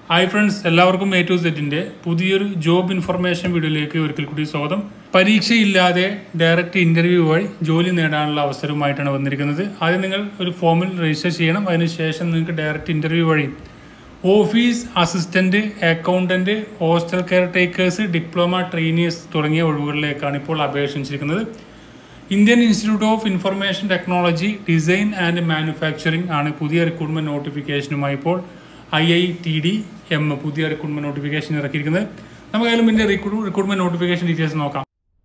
hi friends എല്ലാവർക്കും A to സെറ്റിന്റെ പുതിയൊരു ജോബ് ഇൻഫർമേഷൻ വീഡിയോയിലേക്ക് ഒരിക്കൽ കൂടി സ്വാഗതം പരീക്ഷയില്ലാതെ ഡയറക്റ്റ് ഇന്റർവ്യൂ വഴി ജോലി നേടാനുള്ള അവസരവുമായിട്ടാണ് വന്നിരിക്കുന്നത് ആദ്യം നിങ്ങൾ ഒരു ഫോമിൽ രജിസ്റ്റർ ചെയ്യണം അതിനുശേഷം നിങ്ങൾക്ക് ഡയറക്റ്റ് ഇന്റർവ്യൂ വഴി office assistant accountant hostel caretakers diploma trainees തുടങ്ങിയ ഒഴിവുകളിലേക്കാണ് ഇപ്പോൾ അപേക്ഷിച്ചിരിക്കുന്നത് Indian Institute of Information Technology Design and Manufacturing ആണ് പുതിയ റിക്രൂട്ട്മെന്റ് നോട്ടിഫിക്കേഷനുമായി ഇപ്പോൾ I I T D M പുതിയ റിക്രൂട്ട്മെന്റ് നോട്ടിഫിക്കേഷൻ ഇറക്കിയിരിക്കുന്നത് നമുക്കായാലും ഇതിന്റെ റിക്രൂട്ട്മെന്റ് നോട്ടിഫിക്കേഷൻ ഡീറ്റെയിൽസ് നോക്കാം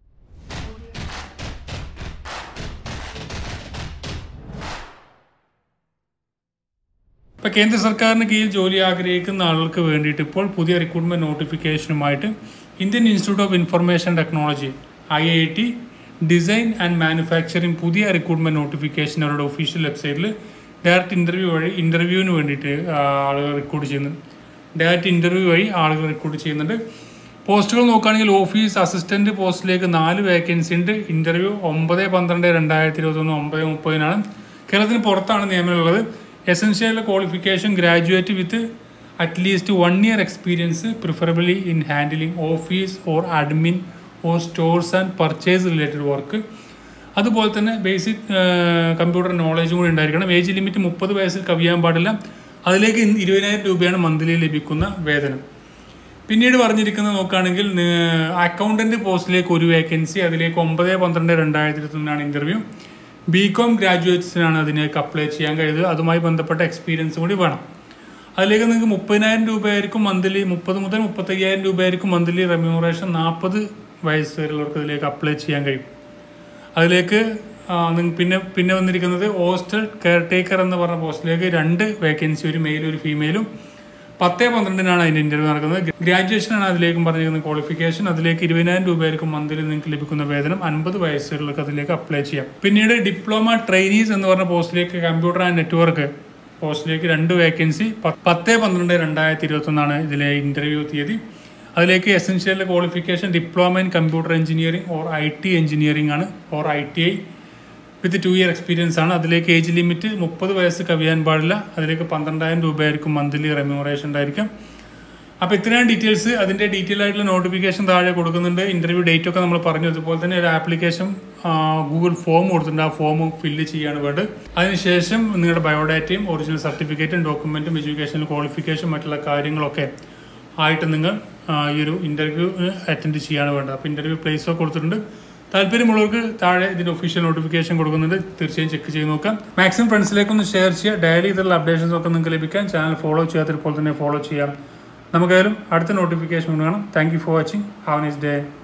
ഇപ്പൊ കേന്ദ്ര സർക്കാരിന് കീഴിൽ ജോലി ആഗ്രഹിക്കുന്ന ആളുകൾക്ക് വേണ്ടിയിട്ട് ഇപ്പോൾ പുതിയ റിക്രൂട്ട്മെന്റ് നോട്ടിഫിക്കേഷനുമായിട്ട് Indian Institute of Information Technology I I T Design and Manufacturing പുതിയ റിക്രൂട്ട്മെന്റ് നോട്ടിഫിക്കേഷൻ അവരുടെ ഒഫീഷ്യൽ വെബ്സൈറ്റിൽ ഡയറക്റ്റ് ഇന്റർവ്യൂ വഴി ഇന്റർവ്യൂവിന് വേണ്ടിയിട്ട് ആ, ആളുകൾ റിക്രൂട്ട് ചെയ്യുന്നുണ്ട് ഡയറക്റ്റ് ഇന്റർവ്യൂ വഴി ആളുകൾ റിക്രൂട്ട് ചെയ്യുന്നുണ്ട് പോസ്റ്റുകൾ നോക്കുകയാണെങ്കിൽ ഓഫീസ് അസിസ്റ്റന്റ് പോസ്റ്റിലേക്ക് നാല് വേക്കൻസി ഉണ്ട് ഇന്റർവ്യൂ ഒമ്പത് പന്ത്രണ്ട് രണ്ടായിരത്തി ഇരുപത്തൊന്ന് ഒമ്പത് മുപ്പതിനാണ് കേരളത്തിന് പുറത്താണ് നിയമനമുള്ളത് essential qualification graduate with at least one year experience preferably in handling office or admin or stores and purchase related work അതുപോലെ തന്നെ ബേസിക് കമ്പ്യൂട്ടർ നോളജും കൂടി ഉണ്ടായിരിക്കണം ഏജ് ലിമിറ്റ് മുപ്പത് വയസ്സിൽ കവിയാൻ പാടില്ല അതിലേക്ക് ഇന്ന് ഇരുപതിനായിരം രൂപയാണ് മന്ത്ലി ലഭിക്കുന്ന വേതനം പിന്നീട് പറഞ്ഞിരിക്കുന്നത് നോക്കുകയാണെങ്കിൽ അക്കൗണ്ടന്റ് പോസ്റ്റിലേക്ക് ഒരു വേക്കൻസി അതിലേക്ക് ഒമ്പത് പന്ത്രണ്ട് രണ്ടായിരത്തി ഇരുപത്തൊന്നിനാണ് ഇന്റർവ്യൂ ബി കോം ഗ്രാജുവേറ്റ്സിനാണ് അതിലേക്ക് അപ്ലൈ ചെയ്യാൻ കഴിയുന്നത് അതുമായി ബന്ധപ്പെട്ട എക്സ്പീരിയൻസ് കൂടി വേണം അതിലേക്ക് നിങ്ങൾക്ക് മുപ്പതിനായിരം രൂപയായിരിക്കും മന്ത്ലി മുപ്പത് മുതൽ മുപ്പത്തയ്യായിരം രൂപയായിരിക്കും മന്ത്ലി റെമ്യൂറേഷൻ നാൽപ്പത് വയസ്സ് വരെയുള്ളവർക്ക് ഇതിലേക്ക് അപ്ലൈ ചെയ്യാൻ കഴിയും അതിലേക്ക് ആ, നിങ്ങ- പിന്നെ പിന്നെ വന്നിരിക്കുന്നത് ഹോസ്റ്റൽ കെയർ ടേക്കർ എന്ന് പറഞ്ഞ പോസ്റ്റിലേക്ക് രണ്ട് വേക്കൻസി ഒരു മെയിലും ഒരു ഫീമെയിലും പത്ത് പന്ത്രണ്ടിനാണ് അതിന്റെ ഇന്റർവ്യൂ നടക്കുന്നത് ഗ്രാജുവേഷനാണ് അതിലേക്കും പറഞ്ഞിരിക്കുന്ന ക്വാളിഫിക്കേഷൻ അതിലേക്ക് ഇരുപതിനായിരം രൂപയായിരിക്കും മന്ത്ലി നിങ്ങൾക്ക് ലഭിക്കുന്ന വേതനം അൻപത് വയസ്സുകളിലേക്ക് അതിലേക്ക് അപ്ലൈ ചെയ്യാം പിന്നീട് ഡിപ്ലോമ ട്രെയിനീസ് എന്ന് പറഞ്ഞ പോസ്റ്റിലേക്ക് കമ്പ്യൂട്ടർ ആൻഡ് നെറ്റ്വർക്ക് പോസ്റ്റിലേക്ക് രണ്ട് വേക്കൻസി പത്ത് പന്ത്രണ്ട് രണ്ടായിരത്തി ഇരുപത്തൊന്നാണ് ഇതിലെ ഇന്റർവ്യൂ തീയതി അതിലേക്ക് essential qualification diploma in computer engineering or I T engineering ആണ് or I T I with two year experience ആണ് അതിലേക്ക് ഏജ് ലിമിറ്റ് മുപ്പത് വയസ്സ് കവിയാൻ പാടില്ല അതിലേക്ക് പന്ത്രണ്ടായിരം രൂപയായിരിക്കും മന്ത്ലി റെമ്യൂറേഷൻ ഉണ്ടായിരിക്കും അപ്പോൾ ഇത്രയും ഡീറ്റെയിൽസ് അതിൻ്റെ ഡീറ്റെയിൽ ആയിട്ടുള്ള നോട്ടിഫിക്കേഷൻ താഴെ കൊടുക്കുന്നുണ്ട് ഇൻ്റർവ്യൂ ഡേറ്റ് ഒക്കെ നമ്മൾ പറഞ്ഞു അതുപോലെ തന്നെ ഒരു ആപ്ലിക്കേഷൻ ഗൂഗിൾ ഫോം കൊടുത്തിട്ടുണ്ട് ആ ഫോം ഫില്ല് ചെയ്യാണ് വേണ്ടത് അതിനുശേഷം നിങ്ങളുടെ ബയോഡാറ്റയും ഒറിജിനൽ സർട്ടിഫിക്കറ്റും ഡോക്യുമെൻറ്റും എഡ്യൂക്കേഷൻ ക്വാളിഫിക്കേഷൻ മറ്റുള്ള കാര്യങ്ങളൊക്കെ ആയിട്ട് നിങ്ങൾ ആ, ഈ ഒരു ഇൻ്റർവ്യൂ അറ്റൻഡ് ചെയ്യാണ് വേണ്ടത് അപ്പോൾ ഇൻ്റർവ്യൂ പ്ലേസ് ഒക്കെ കൊടുത്തിട്ടുണ്ട് താല്പര്യമുള്ളവർക്ക് താഴെ ഇതിൻ്റെ ഒഫീഷ്യൽ നോട്ടിഫിക്കേഷൻ കൊടുക്കുന്നുണ്ട് തീർച്ചയായും ചെക്ക് ചെയ്ത് നോക്കാം മാക്സിമം ഫ്രണ്ട്സിലേക്കൊന്ന് ഷെയർ ചെയ്യുക ഡെയിലി ഇതിലുള്ള അപ്ഡേഷൻസ് ഒക്കെ നിങ്ങൾക്ക് ലഭിക്കാൻ ചാനൽ ഫോളോ ചെയ്യാത്തപ്പോൾ തന്നെ ഫോളോ ചെയ്യാം നമുക്കായാലും അടുത്ത നോട്ടിഫിക്കേഷൻ കാണാം thank you for watching have nice day